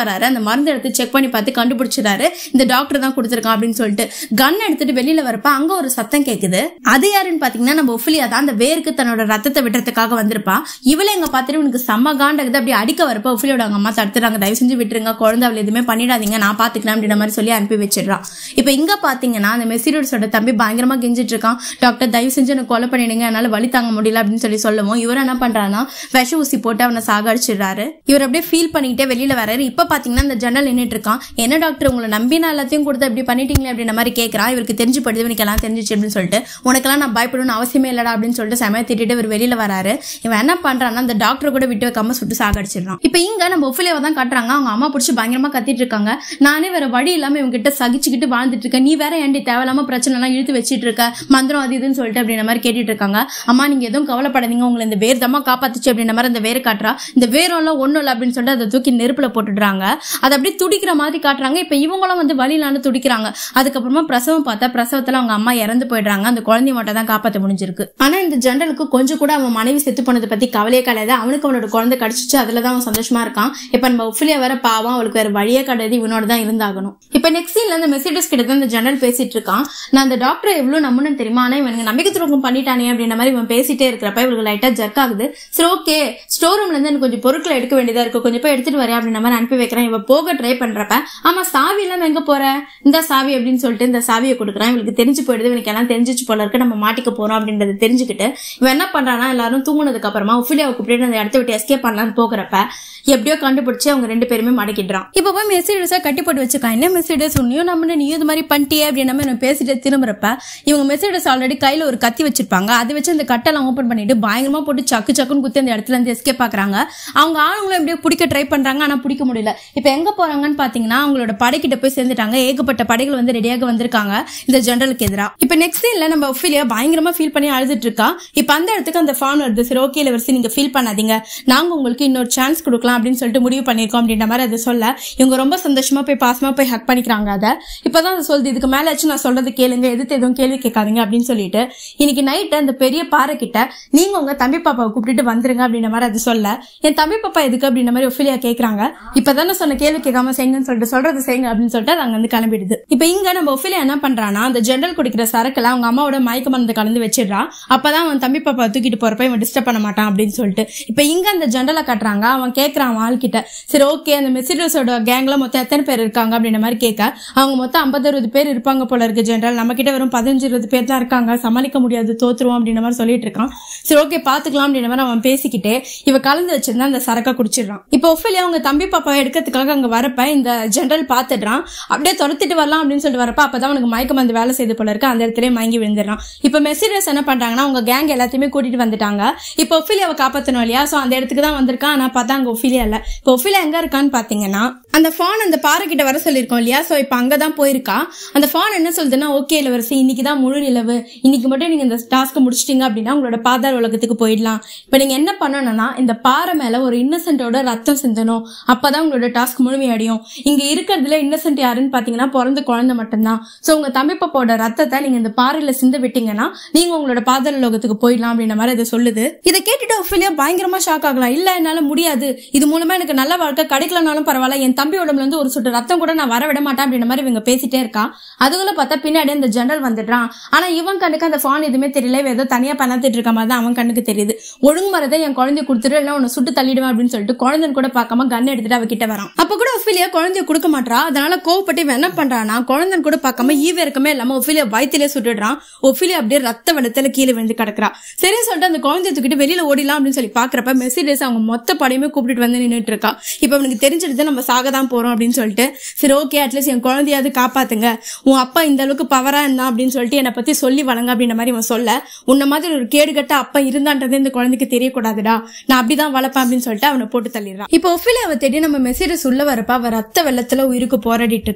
வராரு அந்த மருந்து எடுத்து செக் பண்ணி பார்த்து கண்டுபிடிச்சிடாரு இந்த டாக்டர் தான் கொடுத்துருக்கான் அப்படின்னு சொல்லிட்டு கன் எடுத்துட்டு வெளியில வரப்ப அங்க ஒரு சத்தம் கேக்குது அது யாருன்னு பாத்தீங்கன்னா நம்ம ஒஃபிலியா தான் அந்த வேருக்கு தன்னோட ரத்தத்தை விடுறதுக்காக வந்திருப்பா இவளை எங்க பார்த்துட்டு உனக்கு செம்ம காண்டகுது அப்படி அடிக்க வரப்ப ஒஃபிலியோட அவங்க அம்மா தடுத்துறாங்க தயவு செஞ்சு விட்டுருங்க குழந்தை அவள் எதுவுமே பண்ணிடாதீங்க நான் பாத்துக்கிறேன் அப்படின்ற மாதிரி சொல்லி அனுப்பி வச்சிடுறான் இப்போ இங்க பாத்தீங்கன்னா அந்த மெசிடியோட தம்பி பயங்கரமா கெஞ்சிட்டு இருக்கான் டாக்டர் தயவு செஞ்சு எனக்கு கொலை பண்ணிடுங்க என்னால வலி தாங்க முடியல அப்படின்னு சொல்லி சொல்லவும் இவர் என்ன பண்றாருன்னா விஷ ஊசி போட்டு அவனை சாகடிச்சிடுறாரு இவர் அப்படியே ஃபீல் பண்ணிக்கிட்டே வெளியில வராரு இப்ப பாத்தீங்கன்னா இந்த ஜன்னல் நின்னுட்டு இருக்கான் என்ன டாக்டர் உங்களை நம்பி நான் எல்லாத்தையும் கொடுத்து இப்படி பண்ணிட்டீங்களே அப்படின்ற மாதிரி கேட்கறான் இவருக்கு தெரிஞ்சு படுது இவனுக்கு எல்லாம் தெரிஞ்சிச்சு அப்படின்னு சொல்லிட்டு உனக்கெல்லாம் நான் பயப்படணும்னு அவசியமே இல்லடா அப்படின்னு சொல்லிட்டு செமைய திட்டிட்டு இவர் வெளியில வராரு இவன் என்ன பண்றான்னா அந்த டாக்டர் கூட விட்டு வைக்காம சுட்டு சாகடிச்சிடறான் இப்போ இங்க நம்ம ஒஃபிலியாவை தான் காட்டுறாங்க அவங்க அம்மா பிடிச்சி பயங்கரமா கத்திட்டு இருக்காங்க நானே வேற வழி இல்லாம இவங்க கிட்ட சகிச்சுக்கிட்டு வாழ்ந்துட்டு இருக்கேன் நீ வேற ஏன்டி தேவையில்லாம பிரச்சனை எல்லாம் இழுத்து வச்சிட்டு இருக்க மந்திரம் அது இதுன்னு சொல்லிட்டு அப்படின்ற மாதிரி கேட்டுட்டு இருக்காங்க அம்மா நீங்க எதுவும் கவலைப்படாதீங்க உங்களை இந்த வேர் தம்மா காப்பாத்துச்சு அப்படின்ற மாதிரி அந்த வேர் காட்டுறா இந்த வேரம் எல்லாம் ஒண்ணும் இல்லை அப்படின்னு சொல்லிட்டு அதை தூக்கி நெருப்புல போட்டுடுறாங்க அதை அப்படியே துடிக்கிற மாதிரி காட்டுறாங்க இப்ப இவங்களும் வந்து வழி இல்லாம துடிக்கிறாங்க அதுக்கப்புறமா பிரசவம் பார்த்தா பிரசவத்துல அவங்க அம்மா இறந்து போயிடுறாங்க அந்த குழந்தைய மட்டும் தான் காப்பாற்ற முடிஞ்சிருக்கு ஆனா இந்த ஜென்ரலுக்கு கொஞ்சம் கூட அவன் மனைவி செத்து போனதை பத்தி கவலையே கிடையாது அவனுக்கு அவனோட குழந்தை கிடைச்சிச்சு அதுல தான் அவன் சந்தோஷமா இருக்கான் இப்ப நம்ம ஒஃபிலியா வேற பாவம் அவளுக்கு வேற வழியே கிடையாது இவனோட தான் இருந்தாகணும் இப்ப நெக்ஸ்ட் சீன்ல அந்த மெசேஜஸ் கிட்ட தான் இந்த ஜெனரல் பேசிட்டு இருக்கான் நான் அந்த டாக்டரை எவ்வளவு நம்பணும்னு தெரியுமா ஆனா இவனுக்கு நம்பிக்கை துரோகம் பண்ணிட்டானே அப்படின்ற மாதிரி இவன் பேசிட்டே இருக்கிறப்ப இவளுக்கு லைட்டா ஜர்க் ஆகுது சரி ஓகே ஸ்டோர் ரூம்ல இருந்து எனக்கு கொஞ்சம் பொருட்களை எடுக்க வேண்டியதா இருக்கு கொஞ்சம் போய் எடுத்துட்டு வரேன் அப்படின்ற மாதிரி அனுப்பி வைக்கிறேன் இவ போக ட்ரை பண்றப்ப ஆமா சாவி இல்லாம எங்க போற இந்த சாவி அப்படின்னு சொல்லிட்டு இந்த சாவியை கொடுக்குறான் இவளுக்கு தெரிஞ்சு போயிடுது இவனுக்கு எல்லாம் தெரிஞ்சிச்சு போல இருக்கு நம்ம மாட்டிக்க போறோம் அப்படின்றத தெரிஞ்சுக்கிட்டு இவன் என்ன பண்றானா எல்லாரும் தூங்குனதுக்கு அப்புறமா ஒஃபிலியாவை கூப்பிட்டு அந்த இடத்த விட்டு எஸ்கேப் பண்ணலாம்னு போகிறப்ப எப்படியோ கண்டுபிடிச்சு அவங்க ரெண்டு பேருமே மடக்கிடுறான் இப்போ போய் மெசேஜஸா கட்டி போட்டு வச்சுக்கான் என்ன மெசேஜஸ் உன்னையும் நம்ம நீ இது மாதிரி பண்ணிட்டியே அப்படின்னு நம்ம என்ன பேசிட்டு திரும்புறப்ப இவங்க மெசேஜஸ் ஆல்ரெடி கையில ஒரு கத்தி வச்சிருப்பாங்க அதை வச்சு அந்த கட்டெல்லாம் ஓப்பன் பண்ணிட்டு பயங்கரமா போட்டு சக்கு சக்குன்னு குத்தி அந்த இடத்துல இருந்து எஸ்கேப் பாக்குறாங்க அவங்க ஆளுங்களும் எப்படியோ பிடிக்க ட்ரை பண்றாங்க ஆனா பிடிக்க முடியல இப்போ எங்க போறாங்கன்னு பாத்தீங்கன்னா அவங்களோட படைக்கிட்ட போய் சேர்ந்துட்டாங்க ஏகப்பட்ட படைகள் வந்து ரெடியாக வந்திருக்காங்க இந்த ஜெனரலுக்கு எதிராக இப்போ நெக்ஸ்ட் இல்ல நம்ம ஒஃபிலியா பயங்கரமா ஃபீல் பண்ணி அழுதுட்டு இருக்கா இப்போ அந்த இடத்துக்கு அந்த ஃபார்ம் வருது சரி ஓகே இளவரசி நீங்க ஃபீல் பண்ணாதீங்க நாங்க உங்களுக்கு இன்னொரு சான்ஸ் கொடுக்கலாம் அப்படின்னு சொல்லிட்டு முடிவு பண்ணிருக்கோம் அப்படின்ற மாதிரி அதை சொல்ல இவங்க ரொம்ப சந்தோஷமா போய் பாசமா போய் ஹக் பண்ணிக்கிறாங்க அதை இப்பதான் அதை சொல்லுது இதுக்கு மேல ஆச்சு நான் சொல்றது கேளுங்க எதிர்த்து எதுவும் கேள்வி கேட்காதீங்க அப்படின்னு சொல்லிட்டு இன்னைக்கு நைட்டு அந்த பெரிய பாறை கிட்ட நீங்க உங்க தம்பி பாப்பாவை கூப்பிட்டுட்டு வந்துருங்க அப்படின்ற மாதிரி அது சொல்ல என் தம்பி பாப்பா எதுக்கு அப்படின்ற மாதிரி ஒஃபிலியா கேக்குறாங்க இப்பதானே சொன்ன கேள்வி கேட்காம செய்யுங்கன்னு சொல்லிட்டு சொல்றது செய்யுங்க அப்படின்னு சொல்லிட்டு அது அங்க வந்து கிளம்பிடுது இப்ப இங்க நம்ம ஒஃபிலியா என்ன பண்றானா அந்த ஜெனரல் குடிக்கிற சரக்குல அவங்க அம்மாவோட மயக்க மருந்து கலந்து வச்சிடுறா அப்பதான் அவன் தம்பி பாப்பா தூக்கிட்டு போறப்ப இவன் டிஸ்டர்ப் பண்ண மாட்டான் அப்படின்னு சொல்லிட்டு இப்ப இங்க அந்த ஜெனரலை கட்டுறாங்க அவன் கேக்குறான் அவன் ஆள்கிட்ட சரி ஓகே அந்த மெசிடர்ஸோட கேங்ல மொத்தம் எத்தனை பேர் இருக்காங்க அப்படின்ற மாதிரி கேட்க அவங்க மொத்தம் ஐம்பது அறுபது பேர் இருப்பாங்க போல இருக்கு ஜெனரல் நம்ம கிட்ட வெறும் பதினஞ்சு இருபது பேர் தான் இருக்காங்க சமாளிக்க முடியாது தோத்துருவோம் அப்படின்ற மாதிரி சொல்லிட்டு இருக்கான் சரி ஓகே பாத்துக்கலாம் அப்படின்ற மாதிரி அவன் பேசிக்கிட்டே இவ கலந்து வச்சிருந்தா அந்த சரக்கை குடிச்சிடுறான் இப்போ ஒஃபிலியா அவங்க தம்பி பாப்பாவை எடுக்கிறதுக்காக அங்க வரப்ப இந்த ஜெனரல் பாத்துடுறான் அப்படியே துரத்திட்டு வரலாம் அப்படின்னு சொல்லிட்டு வரப்ப அப்பதான் அவனுக்கு மயக்க மருந்து வேலை செய்து போல இருக்கு அந்த இடத்துல மயங்கி விழுந்துடுறான் இப்போ மெசிடர்ஸ் என்ன பண்றாங்கன்னா அவங்க கேங் எல்லாத்தையுமே கூட்டிட்டு வந்துட்டாங்க இப்போ ஒஃபிலியாவை காப்பாத்தணும் இல்லையா சோ அந்த இடத்துக்கு தான் வந்திருக்கான் ஆனா பார்த்தா அங்க ஒஃபிலியா இல்ல இப்போ ஒஃபிலியா எங்க இருக்கான்னு பாத்தீங்கன்னா அந்த ஃபான் அந்த பாறை கிட்ட வர சொல்லியிருக்கோம் இல்லையா சோ இப்போ அங்கதான் போயிருக்கா அந்த ஃபான் என்ன சொல்லுதுன்னா ஓகே இளவரசி இன்னைக்கு தான் முழு நிலவு இன்னைக்கு மட்டும் நீங்க இந்த டாஸ்க்கை முடிச்சிட்டீங்க அப்படின்னா உங்களோட பாதாள உலகத்துக்கு போயிடலாம் இப்போ நீங்க என்ன பண்ணணும்னா இந்த பாறை மேல ஒரு இன்னசென்ட்டோட ரத்தம் சிந்தணும் அப்பதான் உங்களோட டாஸ்க் முழுமையடையும் இங்க இருக்கிறதுல இன்னசென்ட் யாருன்னு பாத்தீங்கன்னா பிறந்த குழந்தை மட்டும்தான் சோ உங்க தம்பி பாப்பாவோட ரத்தத்தை நீங்க இந்த பாறையில சிந்த விட்டீங்கன்னா நீங்க உங்களோட பாதாள லோகத்துக்கு போயிடலாம் அப்படின்ற மாதிரி அதை சொல்லுது இதை கேட்டுட்டு ஒஃபிலியா பயங்கரமா ஷாக் ஆகலாம் இல்ல என்னால முடியாது இது மூலமா எனக்கு நல்ல வாழ்க்கை கிடைக்கலனாலும் பரவாயில்ல என் தம்பி உடம்புல இருந்து ஒரு சொட்டு ரத்தம் கூட நான் வர விட மாட்டேன் அப்படின்ற மாதிரி இவங்க பேசிட்டே இருக்கா அதுக்குள்ள பார்த்தா பின்னாடி அந்த ஜெனரல் வந்துடுறான் ஆனா இவன் கண்ணுக்கு அந்த ஃபான் எதுவுமே தெரியல இவன் ஏதோ தனியா பண்ணாத்திட்டு இருக்க மாதிரி தான் அவன் கண்ணுக்கு தெரியுது ஒழுங்கு மரத்தை என் குழந்தைய கொடுத்துட்டு இல்லை உன்னை சுட்டு தள்ளிடுவேன் அப்படின்னு சொல்லிட்டு குழந்தைன்னு கூட பார்க்காம கன் எடுத்துட்டு அவ கிட்ட வரான் அப்ப கூட ஒஃபிலியா குழந்தைய கொடுக்க மாட்டா அதனால கோவப்பட்டு இவன் என்ன பண்றானா குழந்தைன்னு கூட பார்க்காம ஈவ இருக்கமே இல்லாம ஒஃபிலியா வயிற்றுலேயே சுட்டுடுறான் ஒஃபிலியா அப்படியே ரத்த வெள்ளத்துல கீழே விழுந்து கிடக்குறா சரி சொல்லிட்டு அந்த குழந்தைய தூக்கிட்டு வெளியில ஓடிலாம் அப்படின்னு சொல்லி பாக்குறப்ப மெசிடேஸ் அவங்க மொத்த படையுமே கூப்பிட்டு வந்து நின்னுட்டு இருக்கா இப்ப அவனுக்கு தெரிஞ்சிடுது நம்ம சாக தான் போறோம் அப்படின்னு சொல்லிட்டு சரி ஓகே அட்லீஸ்ட் என் குழந்தையாவது காப்பாத்துங்க உன் அப்பா இந்த அளவுக்கு பவரா இருந்தான் அப்படின்னு சொல்லிட்டு என்னை பத்தி சொல்லி வழங்க அப்படின்ற மாதிரி அவன் சொல்ல உன்ன மாதிரி ஒரு கேடுகட்ட அப்பா இருந்தான்றது இந்த குழந்தைக்கு தெரியக்கூடாதுடா நான் அப்படிதான் வளர்ப்பேன் அப்படின்னு சொல்லிட்டு அவனை போட்டு தள்ளிடுறான் இப்போ ஒஃபில அவ தேடி நம்ம மெசேஜஸ் உள்ள வரப்ப அவ ரத்த வெள்ளத்துல உயிருக்கு போராடிட்டு இருக்கா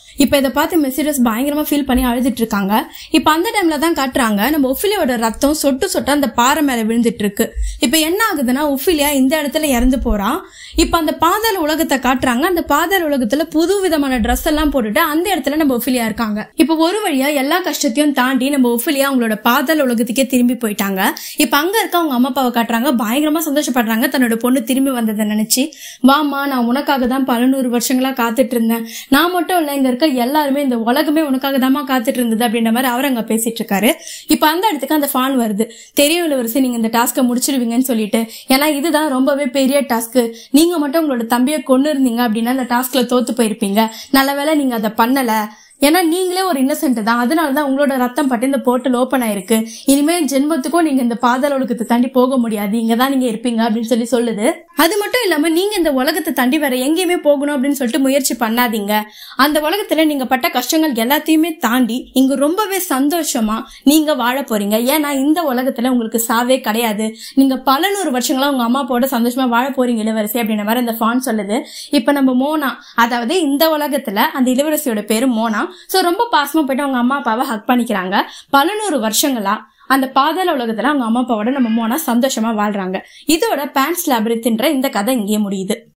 இப்போ இதை பார்த்து மெர்சிடஸ் பயங்கரமா ஃபீல் பண்ணி அழுதுட்டு இருக்காங்க இப்போ அந்த டைம்ல தான் காட்டுறாங்க நம்ம ஒஃபிலியோட ரத்தம் சொட்டு சொட்டு அந்த பாறை மேல விழுந்துட்டு இருக்கு இப்போ என்ன ஆகுதுன்னா ஒஃபிலியா இந்த இடத்துல இறந்து போறா இப்போ அந்த பாதாள உலகத்தை காட்டுறாங்க அந்த பாதாள உலகத்துல புது விதமான ட்ரெஸ் எல்லாம் போட்டுட்டு அந்த இடத்துல நம்ம ஒஃபிலியா இருக்காங்க இப்போ ஒரு வழியா எல்லா கஷ்டத்தையும் தாண்டி நம்ம ஒஃபிலியா அவங்களோட பாதாள உலகத்துக்கே திரும்பி போயிட்டாங்க இப்போ அங்க இருக்க அவங்க அம்மா அப்பாவை காட்டுறாங்க பயங்கரமா சந்தோஷப்படுறாங்க தன்னோட பொண்ணு திரும்பி வந்ததை நினைச்சு வாமா நான் உனக்காக தான் பல நூறு வருஷங்களா காத்துட்டு இருந்தேன் நான் மட்டும் இல்ல இங்க இருக்க எல்லாருமே இந்த உலகமே உனக்காக தாமா காத்துட்டு இருந்தது அப்படின்ற மாதிரி அவர் அங்க பேசிட்டு இருக்காரு இப்போ அந்த இடத்துக்கு அந்த ஃபான் வருது தெரியும் இளவரசி நீங்க இந்த டாஸ்க்கை முடிச்சிடுவீங்கன்னு சொல்லிட்டு ஏன்னா இதுதான் ரொம்பவே பெரிய டாஸ்க் நீங்க மட்டும் உங்களோட தம்பியை கொண்டு இருந்தீங்க அப்படின்னா அந்த டாஸ்க்ல தோத்து போயிருப்பீங்க நல்ல வேளை நீங்க அதை பண்ணல ஏன்னா நீங்களே ஒரு இன்னசென்ட் தான் அதனால தான் உங்களோட ரத்தம் பட்டு இந்த போர்ட்டல் ஓப்பன் ஆயிருக்கு இனிமே ஜென்மத்துக்கும் நீங்க இந்த பாதாள உலகத்தை தாண்டி போக முடியாது இங்க தான் நீங்க இருப்பீங்க அப்படின்னு சொல்லி சொல்லுது அது மட்டும் இல்லாம நீங்க இந்த உலகத்தை தாண்டி வேற எங்கேயுமே போகணும் அப்படின்னு சொல்லிட்டு முயற்சி பண்ணாதீங்க அந்த உலகத்துல நீங்க பட்ட கஷ்டங்கள் எல்லாத்தையுமே தாண்டி இங்க ரொம்பவே சந்தோஷமா நீங்க வாழ போறீங்க ஏன்னா இந்த உலகத்துல உங்களுக்கு சாவே கிடையாது நீங்க பல நூறு வருஷங்களா உங்க அம்மா அப்பாவோட சந்தோஷமா வாழ போறீங்க இளவரசி அப்படின்ற மாதிரி அந்த ஃபான் சொல்லுது இப்ப நம்ம மோனா அதாவது இந்த உலகத்துல அந்த இளவரசியோட பேரு மோனா சோ ரொம்ப பாசமா போயிட்டு அவங்க அம்மா அப்பாவை ஹக் பண்ணிக்கிறாங்க பல நூறு வருஷங்களா அந்த பாதாள உலகத்துல அவங்க அம்மா அப்பாவோட நம்ம மோனா சந்தோஷமா வாழ்றாங்க இதோட பேன்ஸ் லேபரித்ன்ற இந்த கதை இங்கேயே முடியுது